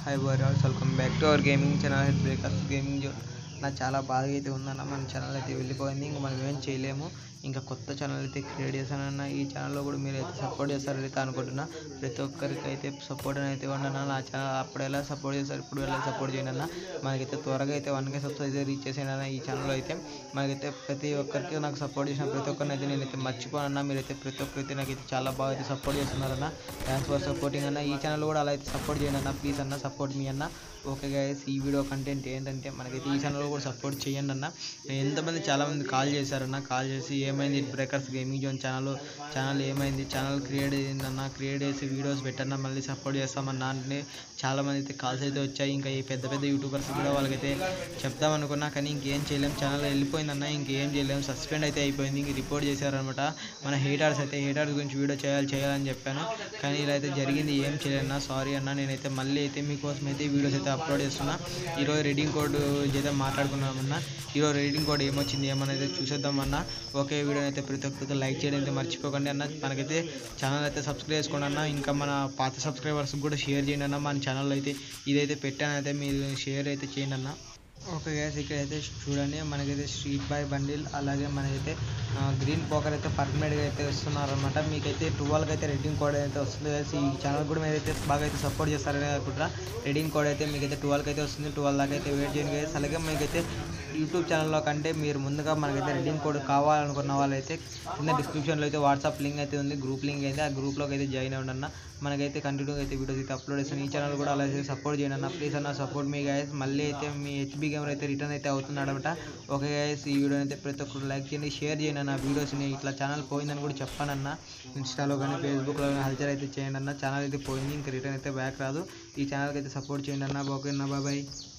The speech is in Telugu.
Hi boys welcome back to our gaming channel head breakers gaming zone నాకు చాలా బాగా అయితే ఉందన్న మన ఛానల్ అయితే వెళ్ళిపోయింది ఇంకా మనం ఏం చేయలేము ఇంకా కొత్త ఛానల్ అయితే క్రియేట్ చేశానన్న ఈ ఛానల్లో కూడా మీరు అయితే సపోర్ట్ చేస్తారని అయితే అనుకుంటున్నా ప్రతి ఒక్కరికి అయితే సపోర్ట్ అయితే ఉండన్న నా ఛానల్ అప్పుడు ఎలా సపోర్ట్ చేస్తారు ఇప్పుడు ఎలా సపోర్ట్ చేయండి అన్న మనకైతే త్వరగా అయితే వన్ కే సబ్స్క్రైబ్ అయితే రీచ్ చేసేయండి అన్న ఈ ఛానల్లో అయితే మనకైతే ప్రతి ఒక్కరికి నాకు సపోర్ట్ చేసిన ప్రతి ఒక్కరిని అయితే నేనైతే మర్చిపోనన్నా మీరైతే ప్రతి ఒక్కరైతే నాకైతే చాలా బాగా అయితే సపోర్ట్ చేస్తున్నారన్న థ్యాంక్స్ ఫర్ సపోర్టింగ్ అన్న ఈ ఛానల్ కూడా అలా అయితే సపోర్ట్ చేయండి అన్న ప్లీజ్ అన్న సపోర్ట్ మీ అన్న ఓకే గైస్ ఈ వీడియో కంటెంట్ ఏంటంటే మనకైతే ఈ ఛానల్లో కూడా సపోర్ట్ చేయండి అన్న ఎంతమంది చాలామంది కాల్ చేశారన్న కాల్ చేసి ఏమైంది breakers gaming zone channel channel ఏమైంది ఛానల్ క్రియేట్ అయిందన్న క్రియేట్ చేసి వీడియోస్ పెట్టన్నా మళ్ళీ సపోర్ట్ చేస్తామన్నా అంటే చాలామంది అయితే కాల్స్ అయితే వచ్చాయి ఇంకా ఈ పెద్ద పెద్ద యూట్యూబర్స్ కూడా వాళ్ళకైతే చెప్దాం అనుకున్నా కానీ ఇంకేం చేయలేం ఛానల్ వెళ్ళిపోయిందన్న ఇంకేం చేయలేం సస్పెండ్ అయితే అయిపోయింది ఇంక రిపోర్ట్ చేశారనమాట మన హేటర్స్ అయితే హేటర్స్ గురించి వీడియో చేయాలి చేయాలని చెప్పాను కానీ ఇలా అయితే జరిగింది ఏం చేయలేనా సారీ అన్న నేనైతే మళ్ళీ అయితే మీకోసం అయితే వీడియోస్ అయితే అప్లోడ్ చేస్తున్నా ఈరోజు రీడింగ్ కోడ్ అయితే మాట్లాడుకున్నామన్నా ఈరోజు రీడింగ్ కోడ్ ఏమొచ్చింది ఏమనేది చూసేద్దామన్నా ఓకే వీడియోని అయితే ప్రతి ఒక్కరికి లైక్ చేయడం అయితే మర్చిపోకండి అన్న మనకైతే ఛానల్ అయితే సబ్స్క్రైబ్ చేసుకోండి అన్న ఇంకా మన పాత సబ్స్క్రైబర్స్ కూడా షేర్ చేయండి అన్న మన ఛానల్లో అయితే ఇదైతే పెట్టాను అయితే మీరు షేర్ అయితే చేయండి అన్న ఓకే గ్యాస్ ఇక్కడైతే చూడండి మనకైతే స్ట్రీట్ బాయ్ బండిల్ అలాగే మనకైతే గ్రీన్ పోకర్ అయితే పర్మనెంట్గా అయితే ఇస్తున్నారనమాట మీకైతే ట్వెల్వ్కి అయితే రెడ్డింగ్ కోడ్ అయితే వస్తుంది guys. ఈ ఛానల్ కూడా మీరైతే బాగా అయితే సపోర్ట్ చేస్తారని అనుకుంటున్నా రెడ్డింగ్ కోడ్ అయితే మీకైతే ట్వెల్వ్కి అయితే వస్తుంది ట్వెల్వ్ దాకా అయితే వెయిట్ చేయండి guys. అలాగే మీకైతే యూట్యూబ్ ఛానల్లో కంటే మీరు ముందుగా మనకైతే రెడ్డింగ్ కోడ్ కావాలనుకున్న వాళ్ళైతే కింద డిస్క్రిప్షన్లో అయితే వాట్సాప్ లింక్ అయితే ఉంది గ్రూప్ లింక్ అయితే ఆ గ్రూప్లోకి అయితే జాయిన్ అవ్వండి అన్న మనకైతే కంటిన్యూగా అయితే వీడియోస్ అయితే అప్లోడ్ చేస్తాను ఈ ఛానల్ కూడా అలా సపోర్ట్ చేయండి అన్న ప్లీజ్ అన్న సపోర్ట్ మీ గైస్ మళ్ళీ అయితే మీ హెచ్బీ గేమర్ అయితే రిటర్న్ అయితే అవుతున్నాడు అనమాట ఓకే గైస్ ఈ వీడియో అయితే ప్రతి ఒక్కరు లైక్ చేయండి షేర్ చేయండి అన్న వీడియోస్ని ఇట్లా ఛానల్ పోయిందని కూడా చెప్పానన్న ఇన్స్టాలో కానీ ఫేస్బుక్లో కానీ హల్చర్ అయితే చేయండి అన్న ఛానల్ అయితే పోయింది ఇంకా రిటర్న్ అయితే బ్యాక్ రాదు ఈ ఛానల్కి అయితే సపోర్ట్ చేయండి అన్న ఓకే అన్న బాబాయ్